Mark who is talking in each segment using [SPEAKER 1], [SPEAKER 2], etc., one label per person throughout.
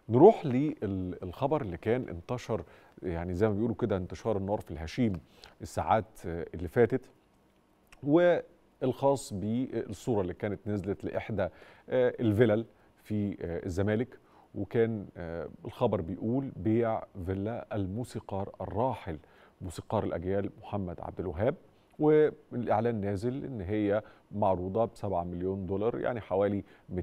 [SPEAKER 1] نروح للخبر اللي كان انتشر يعني زي ما بيقولوا كده انتشار النار في الهشيم الساعات اللي فاتت والخاص بالصوره اللي كانت نزلت لاحدى الفلل في الزمالك وكان الخبر بيقول بيع فيلا الموسيقار الراحل موسيقار الاجيال محمد عبد الوهاب والاعلان نازل ان هي معروضه ب 7 مليون دولار يعني حوالي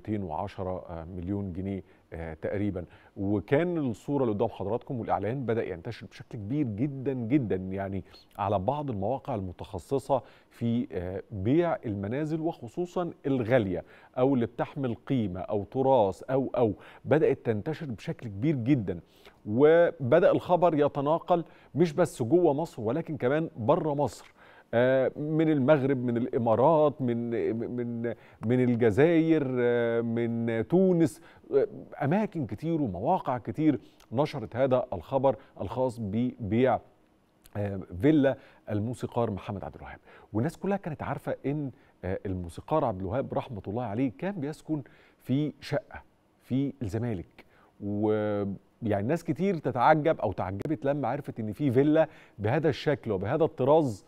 [SPEAKER 1] 210 مليون جنيه تقريبا وكان الصوره اللي قدام حضراتكم والاعلان بدا ينتشر بشكل كبير جدا جدا يعني على بعض المواقع المتخصصه في بيع المنازل وخصوصا الغاليه او اللي بتحمل قيمه او تراث او او بدات تنتشر بشكل كبير جدا وبدا الخبر يتناقل مش بس جوه مصر ولكن كمان بره مصر من المغرب من الامارات من من من الجزائر من تونس اماكن كتير ومواقع كتير نشرت هذا الخبر الخاص ببيع فيلا الموسيقار محمد عبد الوهاب والناس كلها كانت عارفه ان الموسيقار عبد الوهاب رحمه الله عليه كان بيسكن في شقه في الزمالك و يعني ناس كتير تتعجب او تعجبت لما عرفت ان في فيلا بهذا الشكل وبهذا الطراز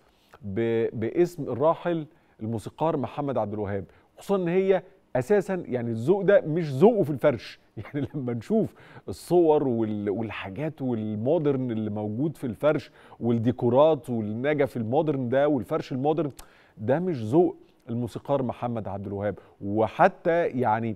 [SPEAKER 1] باسم الراحل الموسيقار محمد عبد الوهاب خصوصا ان هي اساسا يعني الذوق ده مش ذوقه في الفرش يعني لما نشوف الصور والحاجات والمودرن اللي موجود في الفرش والديكورات والنجف المودرن ده والفرش المودرن ده مش ذوق الموسيقار محمد عبد الوهاب وحتى يعني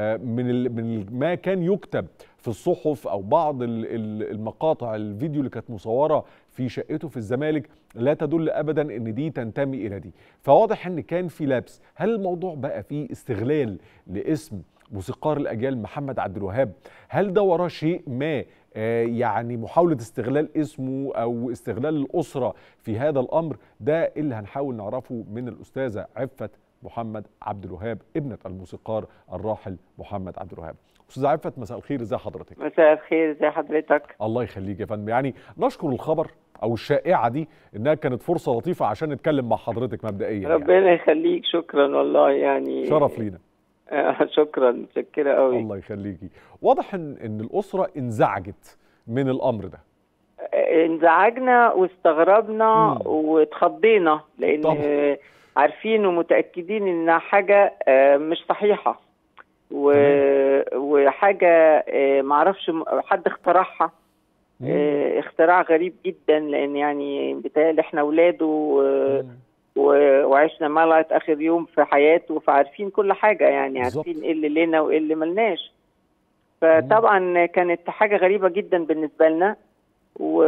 [SPEAKER 1] من من ما كان يكتب في الصحف او بعض المقاطع الفيديو اللي كانت مصوره في شقته في الزمالك لا تدل ابدا ان دي تنتمي الى دي فواضح ان كان في لبس هل الموضوع بقى فيه استغلال لاسم موسيقار الاجيال محمد عبد الوهاب هل ده وراه شيء ما يعني محاولة استغلال اسمه أو استغلال الأسرة في هذا الأمر ده اللي هنحاول نعرفه من الأستاذة عفت محمد عبد الوهاب ابنة الموسيقار الراحل محمد عبد الوهاب أستاذة عفت مساء الخير ازي حضرتك
[SPEAKER 2] مساء الخير ازي حضرتك
[SPEAKER 1] الله يخليك يا فندم يعني نشكر الخبر او الشائعه دي انها كانت فرصه لطيفه عشان نتكلم مع حضرتك مبدئيا
[SPEAKER 2] ربنا يعني. يخليك شكرا والله يعني
[SPEAKER 1] شرف لينا
[SPEAKER 2] شكرا متشكره قوي
[SPEAKER 1] الله يخليكي واضح ان ان الاسره انزعجت من الامر ده
[SPEAKER 2] انزعجنا واستغربنا واتخضينا لان طبعا. عارفين ومتاكدين انها حاجه مش صحيحه و... وحاجه معرفش حد اخترعها اختراع غريب جدا لان يعني بيتهيألي احنا اولاده و... و... وعشنا معاه لغايه اخر يوم في حياته فعارفين كل حاجه يعني بالزبط. عارفين ايه اللي لنا وايه اللي ملناش فطبعا كانت حاجه غريبه جدا بالنسبه لنا و...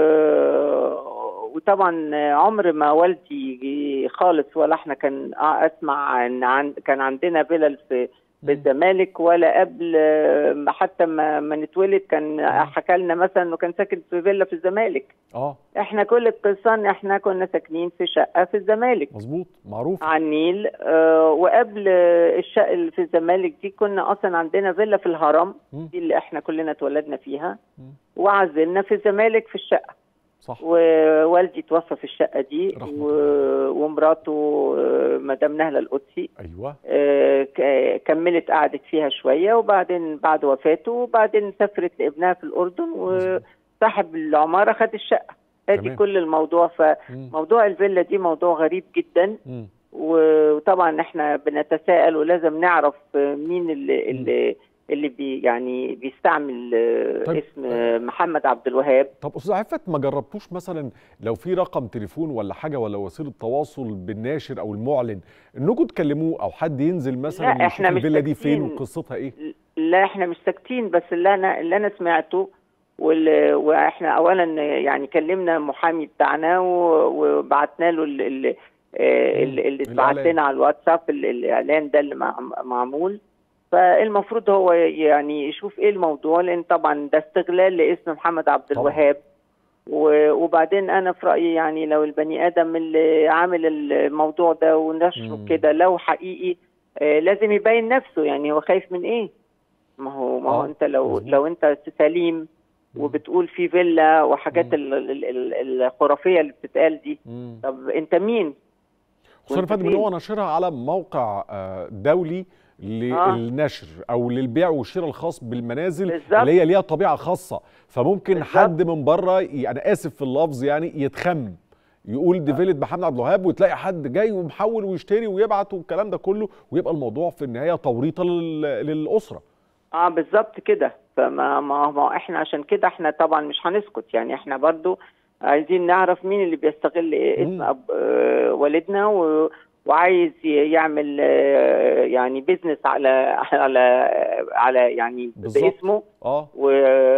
[SPEAKER 2] وطبعا عمر ما والدي خالص ولا احنا كان اسمع ان عن... كان عندنا فيلل في في الزمالك ولا قبل حتى ما, ما نتولد كان حكى لنا مثلا انه كان ساكن في فيلا في الزمالك
[SPEAKER 1] اه
[SPEAKER 2] احنا كل القصه ان احنا كنا ساكنين في شقه في الزمالك
[SPEAKER 1] مظبوط معروف
[SPEAKER 2] على النيل آه وقبل الشقه اللي في الزمالك دي كنا اصلا عندنا فيلا في الهرم م. دي اللي احنا كلنا اتولدنا فيها م. وعزلنا في الزمالك في الشقه
[SPEAKER 1] صح
[SPEAKER 2] ووالدي توفى في الشقه دي و... ومراته مدام نهله القدسي
[SPEAKER 1] ايوه
[SPEAKER 2] آه كملت قعدت فيها شويه وبعدين بعد وفاته وبعدين سافرت لابنها في الاردن وصاحب العماره خد الشقه ادي كل الموضوع فموضوع الفيلا دي موضوع غريب جدا م. وطبعا احنا بنتساءل ولازم نعرف مين اللي, اللي اللي بي يعني بيستعمل طيب. اسم محمد عبد الوهاب
[SPEAKER 1] طب استاذ عفت ما جربتوش مثلا لو في رقم تليفون ولا حاجه ولا وسيله تواصل بالناشر او المعلن انكم تكلموه او حد ينزل مثلا
[SPEAKER 2] لا احنا مش
[SPEAKER 1] الفيلا دي فين وقصتها ايه
[SPEAKER 2] لا احنا مش ساكتين بس اللي انا اللي انا سمعته واحنا اولا يعني كلمنا محامي بتاعنا وبعتنا له اللي اللي اتبعت لنا على الواتساب الاعلان ده اللي معمول فالمفروض هو يعني يشوف ايه الموضوع لان طبعا ده استغلال لاسم محمد عبد الوهاب وبعدين انا في رايي يعني لو البني ادم اللي عامل الموضوع ده ونشره كده لو حقيقي آه لازم يبين نفسه يعني هو خايف من ايه ما هو ما هو انت لو لو انت سليم وبتقول في فيلا وحاجات الخرافيه اللي بتتقال دي طب انت مين
[SPEAKER 1] خصوصا فادي ان هو نشرها على موقع دولي للنشر او للبيع والشراء الخاص بالمنازل
[SPEAKER 2] بالظبط.
[SPEAKER 1] اللي هي ليها طبيعه خاصه فممكن
[SPEAKER 2] بالظبط.
[SPEAKER 1] حد من بره ي- انا اسف في اللفظ يعني يتخم يقول دي فيلة محمد عبد الوهاب وتلاقي حد جاي ومحول ويشتري ويبعت والكلام ده كله ويبقى الموضوع في النهايه توريطه لل- للاسره
[SPEAKER 2] اه بالظبط كده فما ما, ما احنا عشان كده احنا طبعا مش هنسكت يعني احنا برضو عايزين نعرف مين اللي بيستغل إيه اسم
[SPEAKER 1] مم.
[SPEAKER 2] أب آه والدنا و وعايز ي- يعمل آه يعني بيزنس على على على يعني
[SPEAKER 1] بالظبط.
[SPEAKER 2] باسمه
[SPEAKER 1] اه
[SPEAKER 2] و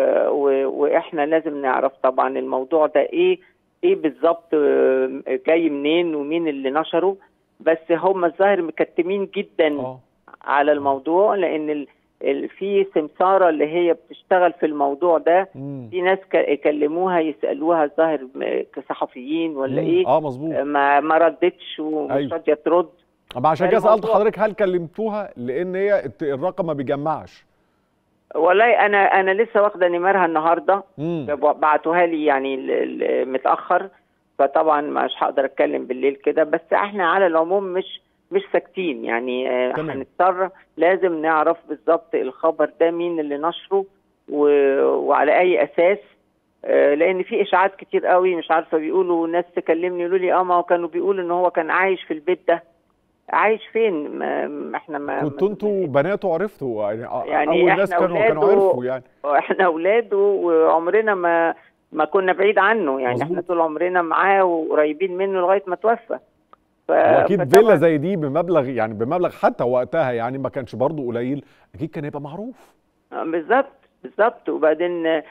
[SPEAKER 2] و واحنا لازم نعرف طبعا الموضوع ده ايه ايه بالظبط آه، جاي منين ومين اللي نشره بس هم الظاهر مكتمين جدا
[SPEAKER 1] اه
[SPEAKER 2] على الموضوع لان ال... ال... في سمساره اللي هي بتشتغل في الموضوع ده
[SPEAKER 1] مم.
[SPEAKER 2] في ناس ك... كلموها يسالوها الظاهر م- كصحفيين ولا
[SPEAKER 1] مم.
[SPEAKER 2] ايه
[SPEAKER 1] اه مظبوط
[SPEAKER 2] ما ما ردتش ومش
[SPEAKER 1] أيوة.
[SPEAKER 2] راضيه ترد
[SPEAKER 1] طب عشان كده سالت
[SPEAKER 2] الموضوع-
[SPEAKER 1] حضرتك هل كلمتوها لان هي الت- الرقم ما بيجمعش
[SPEAKER 2] والله انا انا لسه واخده نمرها النهارده
[SPEAKER 1] امم
[SPEAKER 2] بعتوها لي يعني ال- ال- متاخر فطبعا مش هقدر اتكلم بالليل كده بس احنا على العموم مش مش ساكتين يعني آه،
[SPEAKER 1] تمام.
[SPEAKER 2] هنضطر لازم نعرف بالظبط الخبر ده مين اللي نشره و... وعلى اي اساس آه، لان في اشاعات كتير قوي مش عارفه بيقولوا ناس تكلمني يقولوا لي اه ما هو كانوا بيقولوا ان هو كان عايش في البيت ده عايش فين ما ما احنا ما
[SPEAKER 1] كنتوا انتوا بناته عرفتوا يعني, آه،
[SPEAKER 2] يعني
[SPEAKER 1] اول
[SPEAKER 2] إحنا
[SPEAKER 1] ناس كانوا كانوا
[SPEAKER 2] أولاده-
[SPEAKER 1] عرفوا يعني
[SPEAKER 2] احنا اولاده وعمرنا ما ما كنا بعيد عنه يعني
[SPEAKER 1] مظبوط.
[SPEAKER 2] احنا طول عمرنا معاه وقريبين منه لغايه ما توفى ف...
[SPEAKER 1] واكيد
[SPEAKER 2] فطبعاً-
[SPEAKER 1] فيلا زي دي بمبلغ يعني بمبلغ حتى وقتها يعني ما كانش برضه قليل اكيد كان هيبقى معروف
[SPEAKER 2] آه، بالظبط بالظبط وبعدين آه،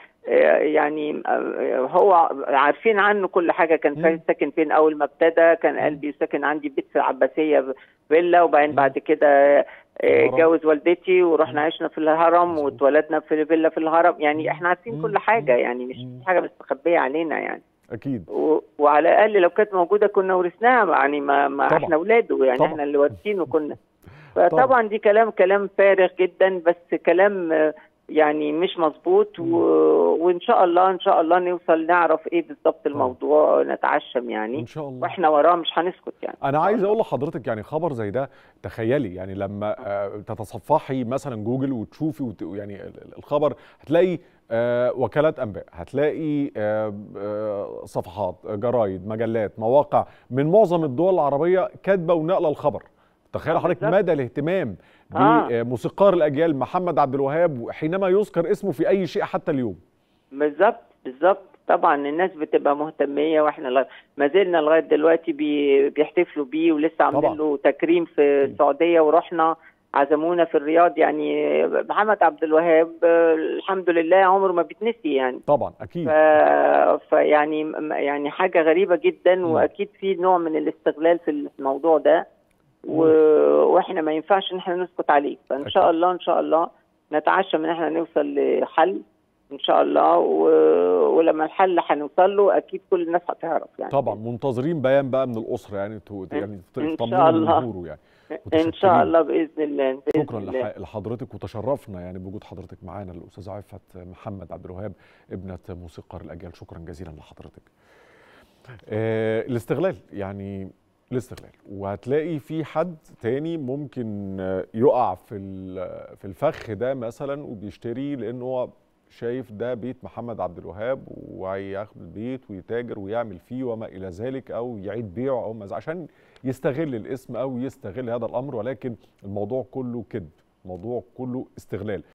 [SPEAKER 2] يعني آه، هو عارفين عنه كل حاجه كان
[SPEAKER 1] مم.
[SPEAKER 2] فا- ساكن فين اول ما ابتدى كان قلبي ساكن عندي بيت في العباسيه فيلا وبعدين
[SPEAKER 1] مم.
[SPEAKER 2] بعد كده آه،
[SPEAKER 1] الهرم.
[SPEAKER 2] اتجوز والدتي
[SPEAKER 1] مم.
[SPEAKER 2] ورحنا عشنا في الهرم
[SPEAKER 1] مظبوط.
[SPEAKER 2] واتولدنا في فيلا في الهرم
[SPEAKER 1] مم.
[SPEAKER 2] يعني احنا عارفين
[SPEAKER 1] مم.
[SPEAKER 2] كل حاجه
[SPEAKER 1] مم.
[SPEAKER 2] يعني مش
[SPEAKER 1] مم.
[SPEAKER 2] حاجه مستخبيه علينا يعني
[SPEAKER 1] اكيد
[SPEAKER 2] و... وعلى الاقل لو كانت موجوده كنا ورثناها يعني ما, ما
[SPEAKER 1] طبعا.
[SPEAKER 2] احنا اولاده يعني
[SPEAKER 1] طبعا.
[SPEAKER 2] احنا اللي وارثينه كنا فطبعا دي كلام كلام فارغ جدا بس كلام آه، يعني مش مظبوط و... وان شاء الله ان شاء الله نوصل نعرف ايه بالظبط الموضوع نتعشم يعني
[SPEAKER 1] ان شاء الله
[SPEAKER 2] واحنا وراه مش هنسكت يعني
[SPEAKER 1] انا عايز اقول لحضرتك يعني خبر زي ده تخيلي يعني لما آه، تتصفحي مثلا جوجل وتشوفي وت... يعني ال- ال- الخبر هتلاقي آه، وكالات انباء هتلاقي آه، آه، صفحات آه، جرايد مجلات مواقع من معظم الدول العربيه كاتبه ونقله الخبر تخيل
[SPEAKER 2] آه،
[SPEAKER 1] حضرتك
[SPEAKER 2] بالظبط.
[SPEAKER 1] مدى الاهتمام
[SPEAKER 2] آه.
[SPEAKER 1] بموسيقار الاجيال محمد عبد الوهاب حينما يذكر اسمه في اي شيء حتى اليوم
[SPEAKER 2] بالظبط بالظبط طبعا الناس بتبقى مهتميه واحنا لغ... ما زلنا لغايه دلوقتي بي... بيحتفلوا بيه ولسه
[SPEAKER 1] طبعا.
[SPEAKER 2] عاملين له تكريم في السعوديه ورحنا عزمونا في الرياض يعني محمد عبد الوهاب آه، الحمد لله عمره ما بيتنسي يعني
[SPEAKER 1] طبعا
[SPEAKER 2] ف...
[SPEAKER 1] اكيد
[SPEAKER 2] فيعني م- يعني حاجه غريبه جدا
[SPEAKER 1] مم.
[SPEAKER 2] واكيد في نوع من الاستغلال في الموضوع ده و... واحنا ما ينفعش ان احنا نسكت عليه فان
[SPEAKER 1] أكيد.
[SPEAKER 2] شاء الله ان شاء الله نتعشم ان احنا نوصل لحل ان شاء الله و... ولما الحل هنوصل له اكيد كل الناس هتعرف يعني
[SPEAKER 1] طبعا منتظرين بيان بقى من الاسره يعني تو يعني
[SPEAKER 2] إن
[SPEAKER 1] تطمنوا
[SPEAKER 2] شاء الله.
[SPEAKER 1] جمهوره يعني
[SPEAKER 2] ان
[SPEAKER 1] متشكرين.
[SPEAKER 2] شاء الله باذن الله بإذن
[SPEAKER 1] شكرا
[SPEAKER 2] الله.
[SPEAKER 1] لح- لحضرتك وتشرفنا يعني بوجود حضرتك معانا الاستاذه عفت محمد عبد الوهاب ابنه موسيقار الاجيال شكرا جزيلا لحضرتك آه الاستغلال يعني الاستغلال وهتلاقي في حد تاني ممكن آه، يقع في ال- في الفخ ده مثلا وبيشتري لانه هو شايف ده بيت محمد عبد الوهاب وهياخد البيت ويتاجر ويعمل فيه وما الى ذلك او يعيد بيعه او ما عشان يستغل الاسم او يستغل هذا الامر ولكن الموضوع كله كذب الموضوع كله استغلال